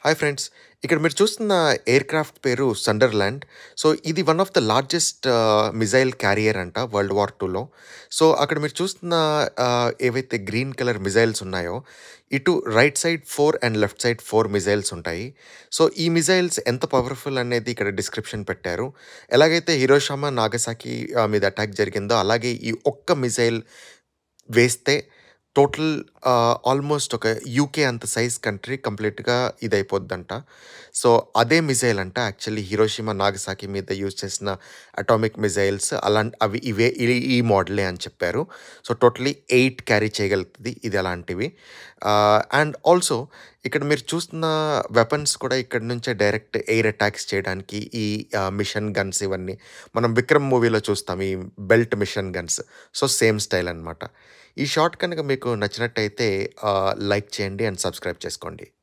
Hi friends. ఇక్కడ మీరు చూస్తున్న ఎయిర్‌క్రాఫ్ట్ పేరు 'సండర్‌లాండ్'. సో, ఇది one of the largest ah, missile carrier అంట వరల్డ్ వార్ 2లో. సో, అక్కడ మీరు చూస్తున్న ఆహ్, ఏవైతే గ్రీన్ కలర్ మిసైల్స్ ఉన్నాయో, ఇటు right side 4 and left side 4 missiles ఉంటాయి. సో, ఈ మిసైల్స్ ఎంత పవర్‌ఫుల్ అనేది ఇక్కడ డిస్క్రిప్షన్ పెట్టారు. ఎలాగైతే హిరోషిమా, నాగసాకి ఆహ్, మీద అటాక్ జరిగిందో, అలాగే ఈ ఒక్క మిసైల్ వేస్తే టోటల్ ఆహ్, ఆల్మోస్ట్ ఒక యూకే అంత సైజ్ కంట్రీ కంప్లీట్‌గా ఇదైపోద్దంట. సో, అదే మిసైల్ అంట యాక్చువల్లీ హిరోషిమా, నాగసాకి మీద యూజ్ చేసిన అటామిక్ మిసైల్స్ అలాం అవి ఇవే ఈ ఈ మోడలే అని చెప్పారు. సో, టోటల్లీ 8 క్యారీ చేయగలుగుతది ఇది అలాంటివి. ఆహ్, అండ్ ఆల్సో ఇక్కడ మీరు చూస్తున్న వెపన్స్ కూడా ఇక్కడి నుంచే డైరెక్ట్ ఎయిర్ అటాక్స్ చేయడానికి ఈ ఆహ్, మిషన్ గన్స్ ఇవన్నీ మనం 'విక్రమ్' మూవీలో చూస్తాం ఈ belt machine guns. So, same style అనమాట. ఈ షాట్ కనుక మీకు నచ్చినట్టయితే ఆహ్, లైక్ చేయండి అండ్ సబ్స్క్రైబ్ చేసుకోండి.